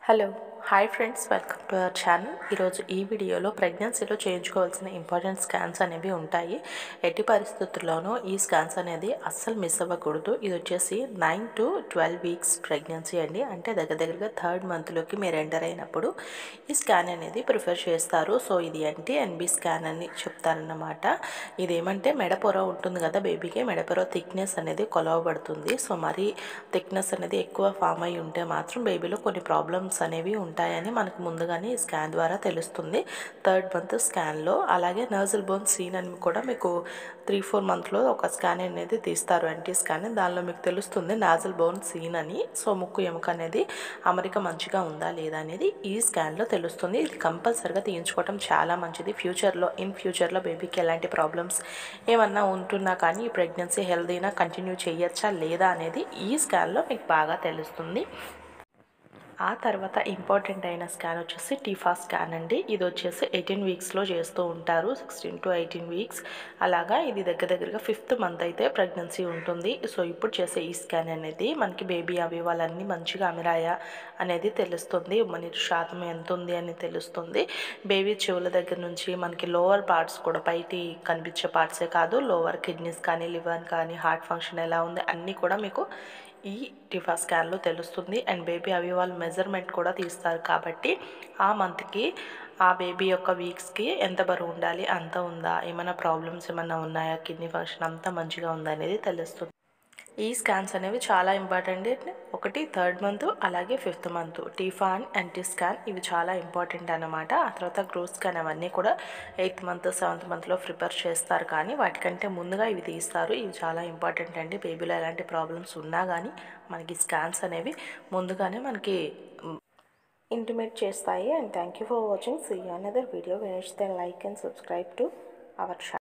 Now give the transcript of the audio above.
hello hi friends welcome to our channel ఈరోజు ఈ వీడియోలో ప్రెగ్నెన్సీలో చేయించుకోవాల్సిన ఇంపార్టెంట్ స్కాన్స్ అనేవి ఉంటాయి ఎట్టి పరిస్థితుల్లోనూ ఈ స్కాన్స్ అనేది అస్సలు మిస్ అవ్వకూడదు ఇది వచ్చేసి nine to twelve weeks pregnancy అండి అంటే దగ్గర దగ్గరగా థర్డ్ మంత్లోకి మీరు ఎంటర్ అయినప్పుడు ఈ స్కాన్ అనేది ప్రిఫర్ చేస్తారు సో ఇది ఎన్టీ ఎన్బి స్కాన్ అని చెప్తారన్నమాట ఇది ఏమంటే మెడపొర ఉంటుంది కదా బేబీకి మెడపొర థిక్నెస్ అనేది కొలవబడుతుంది సో మరి థిక్నెస్ అనేది ఎక్కువ ఫామ్ అయి ఉంటే మాత్రం బేబీలో కొన్ని ప్రాబ్లమ్స్ అనేవి ఉంటాయని మనకు ముందుగానే ఈ స్కాన్ ద్వారా తెలుస్తుంది థర్డ్ మంత్ స్కాన్లో అలాగే నర్జల్ బోన్ సీన్ అని కూడా మీకు త్రీ ఫోర్ మంత్లో ఒక స్కాన్ అనేది తీస్తారు ఎన్టీ స్కాన్ దానిలో మీకు తెలుస్తుంది నాజల్ బోన్ సీన్ అని సో ముక్కు ఎముక అనేది అమరిక మంచిగా ఉందా లేదా అనేది ఈ స్కాన్లో తెలుస్తుంది ఇది కంపల్సరిగా తీయించుకోవటం చాలా మంచిది ఫ్యూచర్లో ఇన్ ఫ్యూచర్లో బేబీకి ఎలాంటి ప్రాబ్లమ్స్ ఏమన్నా ఉంటున్నా కానీ ఈ ప్రెగ్నెన్సీ హెల్దీనా కంటిన్యూ చేయొచ్చా లేదా అనేది ఈ స్కాన్లో మీకు బాగా తెలుస్తుంది ఆ తర్వాత ఇంపార్టెంట్ అయిన స్కాన్ వచ్చేసి టీఫా స్కాన్ అండి ఇది వచ్చేసి ఎయిటీన్ వీక్స్లో చేస్తూ ఉంటారు సిక్స్టీన్ టు ఎయిటీన్ వీక్స్ అలాగా ఇది దగ్గర దగ్గరగా ఫిఫ్త్ మంత్ అయితే ప్రెగ్నెన్సీ ఉంటుంది సో ఇప్పుడు చేసే ఈ స్కాన్ అనేది మనకి బేబీ అవయవాలన్నీ మంచిగా అమిరాయా అనేది తెలుస్తుంది మన శాతం ఎంత ఉంది అని తెలుస్తుంది బేబీ చెవుల దగ్గర నుంచి మనకి లోవర్ పార్ట్స్ కూడా బయటి కనిపించే పార్ట్సే కాదు లోవర్ కిడ్నీస్ కానీ లివర్ కానీ హార్ట్ ఫంక్షన్ ఎలా ఉంది అన్నీ కూడా మీకు ఈ టిఫా స్కాన్లో తెలుస్తుంది అండ్ బేబీ అవయవాల మెజర్మెంట్ కూడా తీస్తారు కాబట్టి ఆ మంత్కి ఆ బేబీ యొక్క వీక్స్కి ఎంత బరువు ఉండాలి అంత ఉందా ఏమైనా ప్రాబ్లమ్స్ ఏమైనా ఉన్నాయా కిడ్నీ ఫంక్షన్ అంతా మంచిగా ఉందా అనేది తెలుస్తుంది ఈ స్కాన్స్ అనేవి చాలా ఇంపార్టెంట్ ఒకటి థర్డ్ మంత్ అలాగే fifth month TIFFA and NT scan ఇవి చాలా ఇంపార్టెంట్ అనమాట ఆ తర్వాత గ్రోత్ స్కాన్ అవన్నీ కూడా ఎయిత్ మంత్ సెవెంత్ మంత్లో ప్రిపేర్ చేస్తారు కానీ వాటికంటే ముందుగా ఇవి తీస్తారు ఇవి చాలా ఇంపార్టెంట్ అండి బేబీలో ఎలాంటి ప్రాబ్లమ్స్ ఉన్నా కానీ మనకి స్కాన్స్ అనేవి ముందుగానే మనకి ఇంటిమేట్ చేస్తాయి and thank you for watching see another video finish then like and subscribe to our channel